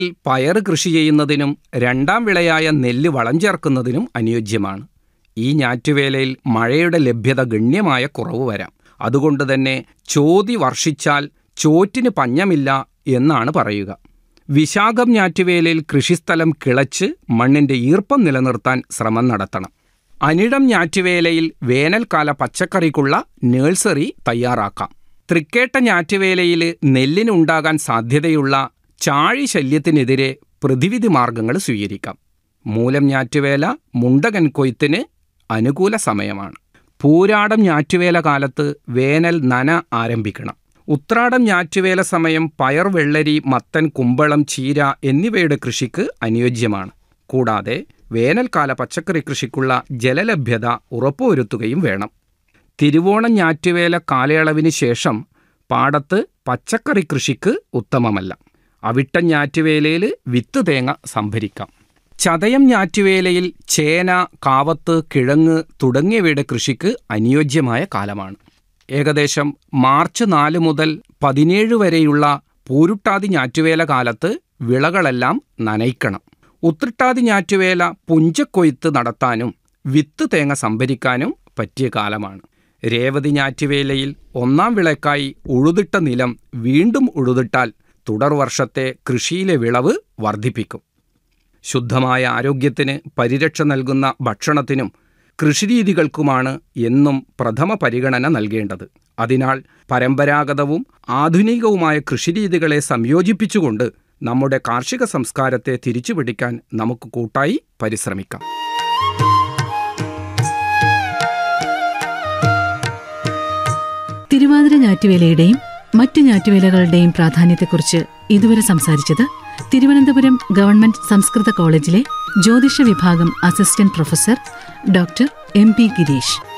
പയർ കൃഷി ചെയ്യുന്നതിനും രണ്ടാം വിളയായ നെല്ല് വളം ചേർക്കുന്നതിനും അനുയോജ്യമാണ് ഈ ഞാറ്റുവേലയിൽ മഴയുടെ ലഭ്യത ഗണ്യമായ കുറവ് വരാം അതുകൊണ്ട് തന്നെ ചോതി വർഷിച്ചാൽ ചോറ്റിന് പഞ്ഞമില്ല എന്നാണ് പറയുക വിശാഖം ഞാറ്റുവേലയിൽ കൃഷിസ്ഥലം കിളച്ച് മണ്ണിന്റെ ഈർപ്പം നിലനിർത്താൻ ശ്രമം നടത്തണം അനിഴം ഞാറ്റുവേലയിൽ വേനൽക്കാല പച്ചക്കറിക്കുള്ള നേഴ്സറി തയ്യാറാക്കാം തൃക്കേട്ട ഞാറ്റുവേലയിൽ നെല്ലിനുണ്ടാകാൻ സാധ്യതയുള്ള ചാഴി ശല്യത്തിനെതിരെ പ്രതിവിധി മാർഗങ്ങൾ സ്വീകരിക്കാം മൂലം ഞാറ്റുവേല മുണ്ടകൻ കൊയ്ത്തിന് അനുകൂല സമയമാണ് പൂരാടം ഞാറ്റുവേല കാലത്ത് വേനൽ നന ആരംഭിക്കണം ഉത്രാടം ഞാറ്റുവേല സമയം പയർ വെള്ളരി മത്തൻ കുമ്പളം ചീര എന്നിവയുടെ കൃഷിക്ക് അനുയോജ്യമാണ് കൂടാതെ വേനൽക്കാല പച്ചക്കറി കൃഷിക്കുള്ള ജലലഭ്യത ഉറപ്പുവരുത്തുകയും വേണം തിരുവോണം ഞാറ്റുവേല കാലയളവിന് ശേഷം പാടത്ത് പച്ചക്കറി കൃഷിക്ക് ഉത്തമമല്ല അവിട്ടം ഞാറ്റുവേലയിൽ വിത്ത് തേങ്ങ സംഭരിക്കാം ചതയം ഞാറ്റുവേലയിൽ ചേന കാവത്ത് കിഴങ്ങ് തുടങ്ങിയവയുടെ കൃഷിക്ക് അനുയോജ്യമായ കാലമാണ് ഏകദേശം മാർച്ച് നാല് മുതൽ പതിനേഴ് വരെയുള്ള പൂരുട്ടാതി ഞാറ്റുവേല കാലത്ത് വിളകളെല്ലാം നനയ്ക്കണം ഉത്രട്ടാതി ഞാറ്റുവേല പുഞ്ചക്കൊയ്ത്ത് നടത്താനും വിത്ത് തേങ്ങ സംഭരിക്കാനും പറ്റിയ കാലമാണ് രേവതി ഞാറ്റുവേലയിൽ ഒന്നാം വിളക്കായി ഉഴുതിട്ട നിലം വീണ്ടും ഉഴുതിട്ടാൽ തുടർ വർഷത്തെ കൃഷിയിലെ വിളവ് വർദ്ധിപ്പിക്കും ശുദ്ധമായ ആരോഗ്യത്തിന് പരിരക്ഷ നൽകുന്ന ഭക്ഷണത്തിനും കൃഷിരീതികൾക്കുമാണ് എന്നും പ്രഥമ പരിഗണന നൽകേണ്ടത് അതിനാൽ പരമ്പരാഗതവും ആധുനികവുമായ കൃഷിരീതികളെ സംയോജിപ്പിച്ചുകൊണ്ട് നമ്മുടെ കാർഷിക സംസ്കാരത്തെ തിരിച്ചുപിടിക്കാൻ നമുക്ക് കൂട്ടായി പരിശ്രമിക്കാം തിരുവാതിര ഞാറ്റുവേലയുടെയും മറ്റു ഞാറ്റുവേലകളുടെയും പ്രാധാന്യത്തെക്കുറിച്ച് ഇതുവരെ സംസാരിച്ചത് തിരുവനന്തപുരം ഗവൺമെന്റ് സംസ്കൃത കോളേജിലെ ജ്യോതിഷ വിഭാഗം assistant professor doctor M P Girish